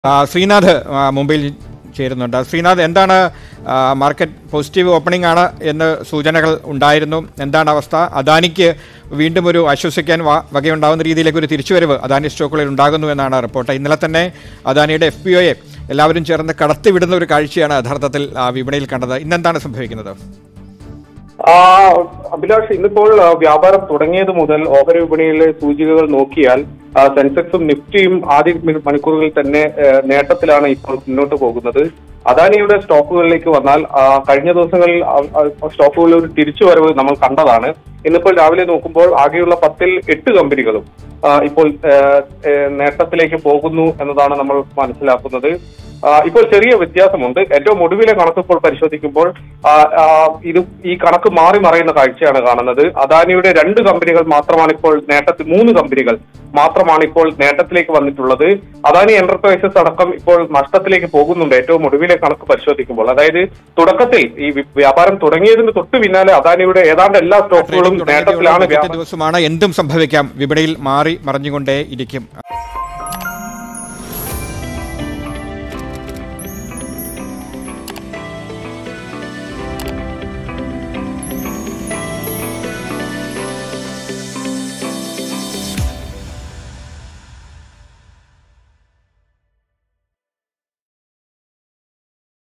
ആ, ശ്രീനാഥ് ആ, മുംബൈയിൽ ചേരുന്നുണ്ട് ശ്രീനാഥ് എന്താണ് ആ, മാർക്കറ്റ് പോസിറ്റീവ് ഓപ്പണിംഗ് ആണ് എന്ന് സൂചനകൾ ഉണ്ടായിരുന്നു എന്താണ് അവസ്ഥ അദാനിക്ക് വീണ്ടും ഒരു ആശ്വസിക്കാൻ വ- വകയുണ്ടാകുന്ന രീതിയിലേക്ക് ഒരു തിരിച്ചുവരവ് അദാനി സ്റ്റോക്കുകളിൽ ഉണ്ടാകുന്നു എന്നാണ് റിപ്പോർട്ട് ഇന്നലെ തന്നെ അദാനിയുടെ എഫ് പി ഒയെ എല്ലാവരും ചേർന്ന് കടത്തിവിടുന്ന ഒരു കാഴ്ചയാണ് യഥാർത്ഥത്തിൽ ആ, വിപണിയിൽ കണ്ടത് ഇന്നെന്താണ് സംഭവിക്കുന്നത് ആ, അഭിലാഷ് ഇന്നിപ്പോൾ ആ, വ്യാപാരം തുടങ്ങിയത് മുതൽ ഓഹരി വിപണിയിലെ സൂചികകൾ നോക്കിയാൽ ആ, സെൻസെക്സും നിഫ്റ്റിയും ആദ്യ മി- മണിക്കൂറുകളിൽ തന്നെ ആ, നേട്ടത്തിലാണ് ഇപ്പോൾ മുന്നോട്ട് പോകുന്നത് അദാനിയുടെ സ്റ്റോക്കുകളിലേക്ക് വന്നാൽ ആ, കഴിഞ്ഞ ദിവസങ്ങളിൽ ആ- ആ സ്റ്റോക്കുകളിൽ ഒരു തിരിച്ചുവരവ് നമ്മൾ കണ്ടതാണ് ഇന്നിപ്പോൾ രാവിലെ നോക്കുമ്പോൾ ആകെയുള്ള പത്തിൽ എട്ട് കമ്പനികളും ആ, ഇപ്പോൾ ആ, ആ, നേട്ടത്തിലേക്ക് പോകുന്നു എന്നതാണ് നമ്മൾ മനസ്സിലാക്കുന്നത് ആ, ഇപ്പോൾ ചെറിയ വ്യത്യാസമുണ്ട് ഏറ്റവും ഒടുവിലെ കണക്ക് ഇപ്പോൾ പരിശോധിക്കുമ്പോൾ ആ, ആ, ഇത് ഈ കണക്ക് മാറി മറയുന്ന കാഴ്ചയാണ് കാണുന്നത് അദാനിയുടെ രണ്ട് കമ്പനികൾ മാത്രമാണ് ഇപ്പോൾ നേട്ടത്തിൽ മൂന്ന് കമ്പനികൾ മാത്രമാണ് ഇപ്പോൾ നേട്ടത്തിലേക്ക് വന്നിട്ടുള്ളത് അദാനി എന്റർപ്രൈസസ് അടക്കം ഇപ്പോൾ നഷ്ടത്തിലേക്ക് പോകുന്നുണ്ട് ഏറ്റവും ഒടുവിലെ കണക്ക് പരിശോധിക്കുമ്പോൾ അതായത് തുടക്കത്തിൽ ഈ വി- വ്യാപാരം തുടങ്ങിയതിന് തൊട്ട് പിന്നാലെ അദാനിയുടെ ഏതാണ്ട് എല്ലാ സ്റ്റോക്കുകളും തുടങ്ങിയിട്ടുള്ള നേട്ടത്തിലാണ് ആദ്യത്തെ വ്യാപാരം ദിവസമാണ് എന്തും സംഭവിക്കാം വിപണിയിൽ മാറി മറിഞ്ഞുകൊണ്ടേ ഇരിക്കും